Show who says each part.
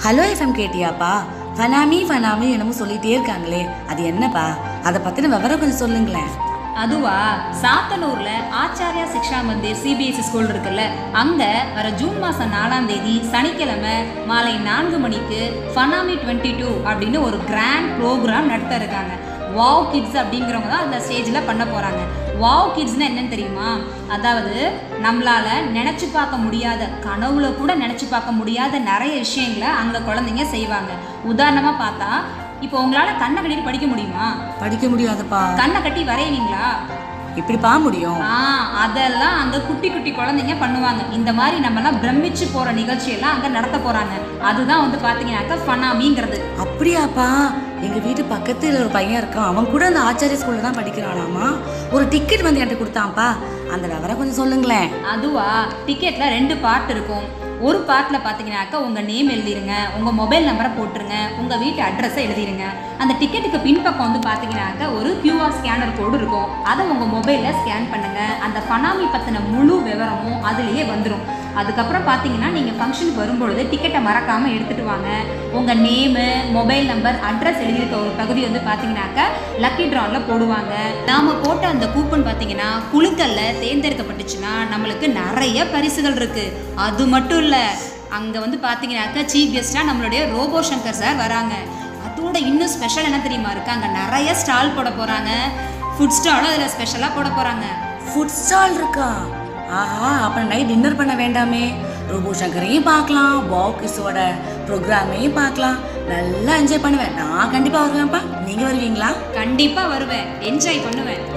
Speaker 1: hello FM கேட்டியாப்பா ஃபனாமி ஃபனாமி என்னமோ சொல்லிட்டே இருக்காங்களே அது என்னப்பா அதை பத்தின விவரம் கொஞ்சம் சொல்லுங்களேன்
Speaker 2: அதுவா சாத்தனூர்ல ஆச்சாரியா சிக்ஷா மந்திர் சிபிஎஸ்சி ஸ்கூல் இருக்குல்ல அங்க வர ஜூன் மாசம் நாலாம் தேதி சனிக்கிழமை மாலை நான்கு மணிக்கு ஃபனாமி டுவெண்ட்டி டூ அப்படின்னு ஒரு கிராண்ட் ப்ரோக்ராம் நடத்த இருக்காங்க வாவ் கிட்ஸ் அப்படிங்கிறவங்க தான் அந்த ஸ்டேஜில் பண்ண போகிறாங்க வாவ் கிட்ஸ்னா என்னன்னு தெரியுமா அதாவது நம்மளால நினச்சி பார்க்க முடியாத கனவுல கூட நினச்சி பார்க்க முடியாத நிறைய விஷயங்களை அங்கே குழந்தைங்க செய்வாங்க உதாரணமாக பார்த்தா இப்போ உங்களால் கண்ணை கட்டிட்டு படிக்க முடியுமா
Speaker 1: படிக்க முடியாதப்பா
Speaker 2: கண்ணை கட்டி வரைவீங்களா
Speaker 1: இப்படிப்பா முடியும்
Speaker 2: ஆ அதெல்லாம் அங்க குட்டி குட்டி குழந்தைங்க பண்ணுவாங்க இந்த மாதிரி நம்மலாம் பிரமிச்சு போற நிகழ்ச்சியெல்லாம் அங்க நடத்த போறாங்க அதுதான் வந்து பாத்தீங்கன்னாக்கா ஃபனாமிங்கிறது
Speaker 1: அப்படியாப்பா எங்க வீட்டு பக்கத்துல ஒரு பையன் இருக்கான் அவன் கூட அந்த ஆச்சாரிய ஸ்கூல்ல தான் படிக்கிறானாமா ஒரு டிக்கெட் வந்து என்கிட்ட கொடுத்தான்ப்பா அந்த விவரம் கொஞ்சம் சொல்லுங்களேன்
Speaker 2: அதுவா டிக்கெட்ல ரெண்டு பார்ட் இருக்கும் ஒரு பார்ட்டில் பார்த்தீங்கன்னாக்கா உங்கள் நேம் எழுதிருங்க உங்கள் மொபைல் நம்பரை போட்டுருங்க உங்கள் வீட்டு அட்ரஸை எழுதிருங்க அந்த டிக்கெட்டுக்கு பின்பக்கம் வந்து பார்த்தீங்கன்னாக்கா ஒரு கியூஆர் ஸ்கேனர் கோடு இருக்கும் அதை உங்கள் மொபைலில் ஸ்கேன் பண்ணுங்கள் அந்த ஃபனாமி பற்றின முழு விவரமும் அதுலேயே வந்துடும் அதுக்கப்புறம் பார்த்தீங்கன்னா நீங்கள் ஃபங்க்ஷனுக்கு வரும்பொழுது டிக்கெட்டை மறக்காமல் எடுத்துகிட்டு வாங்க உங்கள் நேமு மொபைல் நம்பர் அட்ரஸ் எழுதியிருக்க ஒரு பகுதி வந்து பார்த்தீங்கன்னாக்கா லக்கி ட்ராவில் போடுவாங்க நாம் போட்ட அந்த கூப்பன் பார்த்தீங்கன்னா குழுக்களில் தேர்ந்தெடுக்கப்பட்டுச்சுன்னா நம்மளுக்கு நிறைய பரிசுகள் இருக்குது அது மட்டும் இல்லை அங்கே வந்து பார்த்தீங்கன்னாக்கா சீஃப் கெஸ்ட்டாக நம்மளுடைய ரோபோ சங்கர் சார் வராங்க அதோட இன்னும் ஸ்பெஷல் என்ன தெரியுமா இருக்கு அங்கே நிறைய ஸ்டால் போட போகிறாங்க ஃபுட் ஸ்டாலும் அதில் ஸ்பெஷலாக போட போகிறாங்க
Speaker 1: ஃபுட் ஸ்டால் இருக்கா ஆஹா அப்புறம் நைட் டின்னர் பண்ண வேண்டாமே ரோபோ சங்கரையும் பார்க்கலாம் பாக்கிஸோட ப்ரோக்ராமையும் பார்க்கலாம் நல்லா என்ஜாய் பண்ணுவேன் நான் கண்டிப்பாக வருவேன்ப்பா நீங்கள் வருவீங்களா
Speaker 2: கண்டிப்பாக வருவேன் என்ஜாய் பண்ணுவேன்